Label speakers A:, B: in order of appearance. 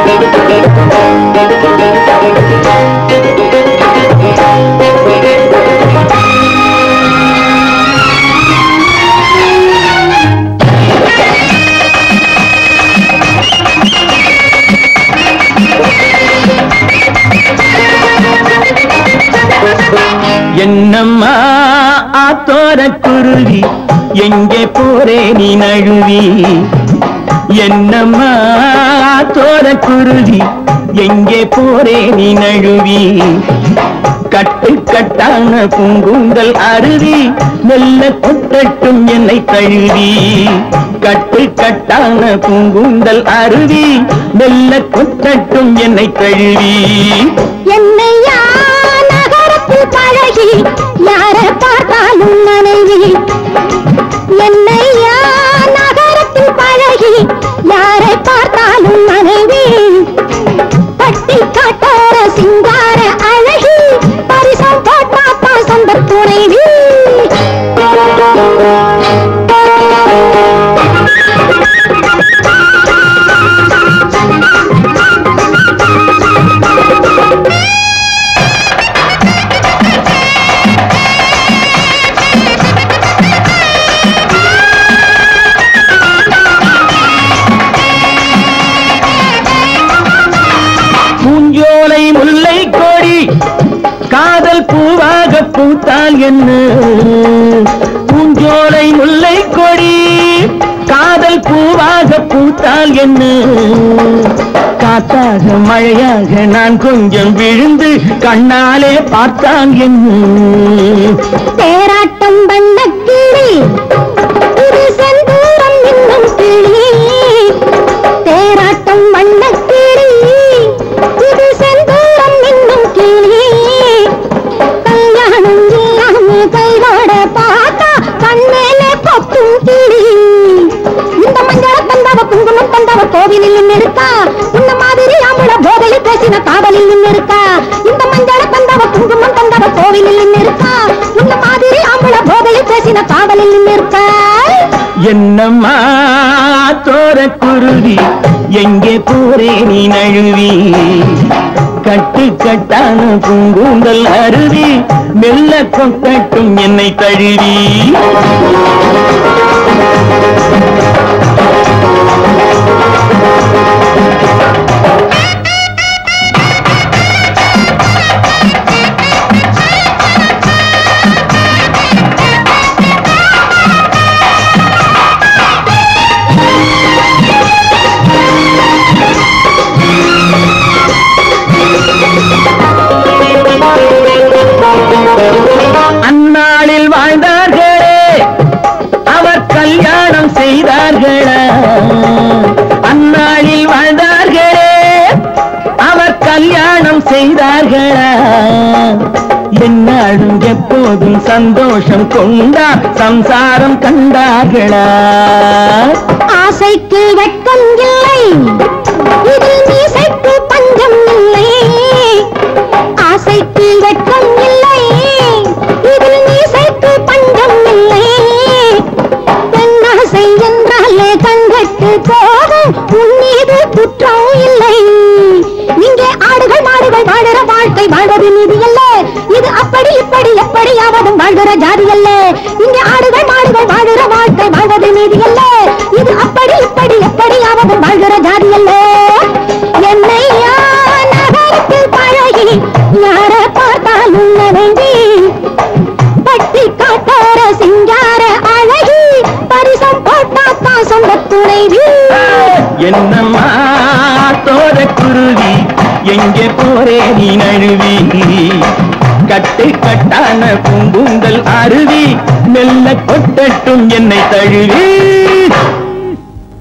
A: என்னம்மா ஆத்தோர குருவி எங்கே போறே நீ நழுவி என்னம்மா ஆத்தோர குருவி எங்கே போறே நீ நழுவி கட்டு கட்டான பூங்குந்தல் அருவி மெல்ல கொட்டட்டும் என்னை தழுவி கட்டு கட்டான பூங்குந்தல் அருவி மெல்ல கொட்டட்டும் என்னை தழுவி
B: என்னையா நகரத்தில் பழகி யார பார்த்தாலும் மனைவி என்னையா நகரத்தில் பழகி யாரை பார்த்தாலும் மனைவி பட்டி காட்டார சிங்கார அழகி பரிசம் போட்டாப்பா சொந்த துணைவி
A: பூஞ்சோலை முல்லை கொடி காதல் பூவாக பூத்தால் என்ன பூஞ்சோலை முல்லை கொடி காதல் பூவாக பூத்தால் என்ன காத்தாக மழையாக நான் கொஞ்சம் விழுந்து கண்ணாலே பார்த்தான் என்ன
B: தேராட்டம் பண்ண கிளி இது செந்தூரம் என்னும் கிளி தேராட்டம் பண்ண கிளி இது செந்தூரம் என்னும் கிளி கல்யாணம் இல்லாம கையோட பார்த்தா கண்மேலே கொத்தும் கிளி இந்த மஞ்சள தந்தாவ குங்குமம் தந்தாவ கோவிலில் நின்னு இருக்கா இந்த மாதிரி ஆம்பள போதையில் பேசின காதலில் நின்னு இருக்கா இந்த மஞ்சள தந்தாவ குங்குமம் தந்தாவ கோவிலில் நின்னு இருக்கா இந்த மாதிரி ஆம்பள போதையில் பேசின காதலில் நின்னு இருக்கா
A: என்னம்மா தோர குருவி எங்கே போறே நீ நழுவி கட்டு கட்டான பூங்குந்தல் அருவி மெல்ல கொக்கட்டும் என்னை தழுவி அந்நாளில் வாழ்ந்தார்களே அவர் கல்யாணம் செய்தார்களா அந்நாளில் வாழ்ந்தார்களே அவர் கல்யாணம் செய்தார்களா என்னாலும் எப்போதும் சந்தோஷம் கொண்டார் சம்சாரம் கண்டார்களா
B: ஆசைக்கு வெட்கம் இல்லை இதில் மீசைக்கு பஞ்சம் இல்லை ஆசைக்கு வெட்கம் இல்லை இதில் மீசைக்கு பஞ்சம் இல்லை பெண்ணாசை என்றாலே கண்கட்டு போகும் உன் மீது குற்றம் இல்லை இங்கே ஆடுகள் மாடுகள் வாழுற வாழ்க்கை வாழ்வது நீதி அல்ல இது அப்படி இப்படி எப்படியாவதும் வாழ்கிற ஜாதி அல்ல இங்கே ஆடுகள் மாடுகள் வாழுற வாழ்க்கை வாழ்வது நீதி அல்ல இது அப்படி இப்படி எப்படியாவதும் வாழ்கிற ஜாதி அல்ல என்னையா நகரத்தில் பழகி யார பார்த்தாலும் நனைவி பட்டி காட்டார சிங்கார அழகி பரிசம் போட்டாக்கா சொந்த துணைவி
A: என்னம்மா தோர குருவி எங்கே போறே நீ நழுவி கட்டு கட்டான பூங்குந்தல் அருவி மெல்ல கொட்டட்டும் என்னை தழுவி